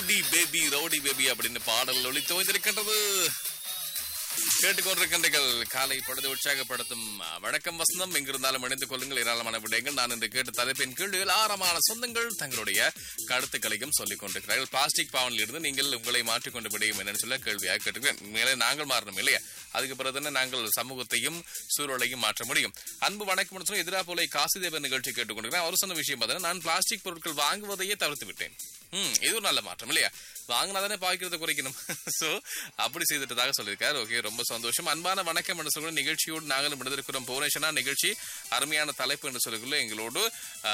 Rowdy baby rowdy baby அப்படின்னு பாடல் ஒளி துவந்திருக்கின்றது கேட்டுக்கொண்டிருக்கின்றீர்கள் காலை பொழுது உற்சாகப்படுத்தும் அஹ், வணக்கம் வசந்தம் எங்கிருந்தாலும் இணைந்து கொள்ளுங்கள் ஏராளமான விடயங்கள் நான் இன்று கேட்ட தலைப்பின் கீழ் ஏராளமான சொந்தங்கள் தங்களுடைய கருத்துக்களையும் சொல்லிக் கொண்டிருக்கிறார்கள் பிளாஸ்டிக் பாவனில் இருந்து நீங்கள் உங்களை மாற்றிக்கொண்டு விடையும் என்னன்னு சொல்ல கேள்வியாக கேட்டுக்கிறேன் மேலே நாங்கள் மாறணும் இல்லையா அதுக்கு பிறகு தானே நாங்கள் சமூகத்தையும் சூழலையும் மாற்ற முடியும் அன்பு வணக்கம் சொல்லி எதிரா போல காசிதேவன் நிகழ்ச்சி கேட்டுக்கொண்டிருக்கிறேன் அவர் சொன்ன விஷயம் பார்த்தீங்கன்னா நான் பிளாஸ்டிக் பொருட்கள் வாங்குவதையே தவிர்த்து விட்டேன் ம் இது ஒரு நல்ல மாற்றம் இல்லையா வாங்கினா தானே பாய்க்கிறத குறைக்கணும் சோ அப்படி செய்துட்டதாக சொல்லியிருக்காரு ஓகே ரொம்ப சந்தோஷம் அன்பான வணக்கம் என்று சொல்கிற நிகழ்ச்சியோடு நாங்களும் இணைந்திருக்கிறோம் புவனேஸ்வரா நிகழ்ச்சி அருமையான தலைப்பு என்று சொல்லிக்கொள்ள எங்களோடு ஆ,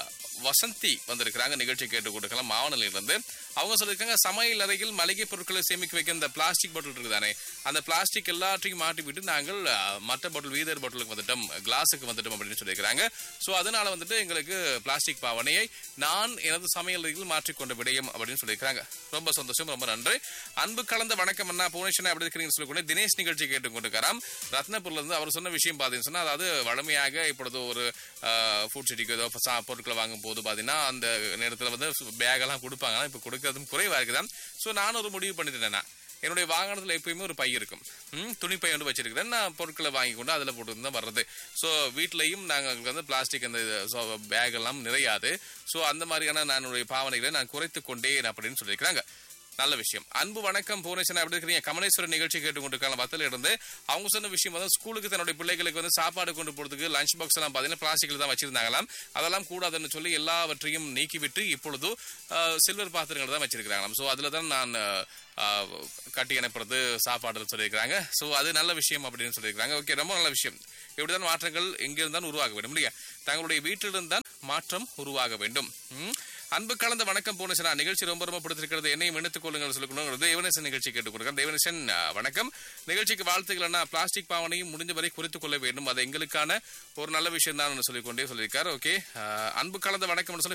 வசந்தி வந்திருக்கிறாங்க நிகழ்ச்சி கேட்டு கொடுக்கலாம் மாவனிலிருந்து இருந்து அவங்க சொல்லியிருக்காங்க சமையல் அறையில் மளிகை பொருட்களை சேமிக்க வைக்க இந்த பிளாஸ்டிக் பாட்டில் இருக்குதானே அந்த பிளாஸ்டிக் எல்லாத்தையும் மாட்டி விட்டு நாங்கள் ஆ, மற்ற பாட்டில் வீதர் பாட்டிலுக்கு வந்துட்டோம் கிளாஸுக்கு வந்துட்டோம் அப்படின்னு சொல்லியிருக்கிறாங்க ஸோ அதனால வந்துட்டு எங்களுக்கு பிளாஸ்டிக் பாவனையை நான் எனது சமையல் அறையில் மாற்றிக்கொண்ட விடயம் அப்படின்னு சொல்லியிருக்காங்க ரொம்ப சந்தோஷம் ரொம்ப நன்றி அன்பு கலந்த வணக்கம் அண்ணா புவனேஸ்வரன் எப்படி இருக்கிறீங்கன்னு சொல்லக்கூடிய தினேஷ் நிகழ்ச்சி கேட்டுக்கொண்டிருக்காராம் ரத்னபுரில இருந்து அவர் சொன்ன விஷயம் பார்த்தீங்கன்னு சொன்னா அதாவது வழமையாக இப்பொழுது ஒரு ஃபுட் சிட்டிக்கு ஏதோ சா- பொருட்களை வாங்கும் போது பார்த்தீங்கன்னா அந்த நேரத்தில் வந்து பேக் எல்லாம் கொடுப்பாங்க இப்போ கொடுக்கறதும் குறைவா இருக்குதான் ஸோ நானும் ஒரு முடிவு பண்ணிட்டேன் நான். என்னுடைய வாகனத்தில் எப்பயுமே ஒரு பை இருக்கும் ம், துணி பை வந்து வச்சிருக்கிறேன் நான் பொருட்களை வாங்கி கொண்டு அதில் போட்டு தான் வர்றது ஸோ வீட்லையும் நாங்கள் வந்து பிளாஸ்டிக் அந்த பேக் எல்லாம் நிறையாது ஸோ அந்த மாதிரியான நானுடைய பாவனைகளை நான் குறைத்து கொண்டேன் அப்படின்னு சொல்லியிருக்கிறாங்க நல்ல விஷயம் அன்பு வணக்கம் புவனேஸ்வரன் எப்படி இருக்கிறீங்க கமலேஸ்வரர் நிகழ்ச்சி கேட்டுக்கொண்டிருக்காங்க பத்தில் இருந்து அவங்க சொன்ன விஷயம் வந்து ஸ்கூலுக்கு தன்னுடைய பிள்ளைகளுக்கு வந்து சாப்பாடு கொண்டு போறதுக்கு லஞ்ச் பாக்ஸ் எல்லாம் பார்த்தீங்கன்னா பிளாஸ்டிக்ல தான் வச்சிருந்தாங்களாம் அதெல்லாம் கூடாதுன்னு சொல்லி எல்லாவற்றையும் நீக்கிவிட்டு இப்பொழுது சில்வர் பாத்திரங்கள் தான் வச்சிருக்கிறாங்களாம் ஸோ அதில் தான் நான் அஹ், அஹ், கட்டி அனுப்புறது சாப்பாடு சொல்லியிருக்கிறாங்க ஸோ அது நல்ல விஷயம் அப்படின்னு சொல்லியிருக்கிறாங்க ஓகே ரொம்ப நல்ல விஷயம் இப்படிதான் மாற்றங்கள் எங்கிருந்தான் உருவாக வேண்டும் இல்லையா தங்களுடைய வீட்டிலிருந்து தான் மாற்றம் உருவாக வேண்டும் ம்? அன்பு கலந்த வணக்கம் போனசனா நிகழ்ச்சி ரொம்ப ரொம்ப பிடிச்சிருக்கிறது என்னையும் இணைத்துக் கொள்ளுங்கள் சொல்லணும் தேவனேசன் நிகழ்ச்சி கேட்டுக்கொடுக்கிறேன் தேவனேசன் அஹ், வணக்கம் நிகழ்ச்சிக்கு வாழ்த்துக்கள் அண்ணா பிளாஸ்டிக் பாவனையும் முடிஞ்ச வரை குறைத்துக் கொள்ள வேண்டும் அது எங்களுக்கான ஒரு நல்ல விஷயம் தான் சொல்லிக்கொண்டே சொல்லியிருக்காரு ஓகே அன்பு கலந்த வணக்கம் சொல்லி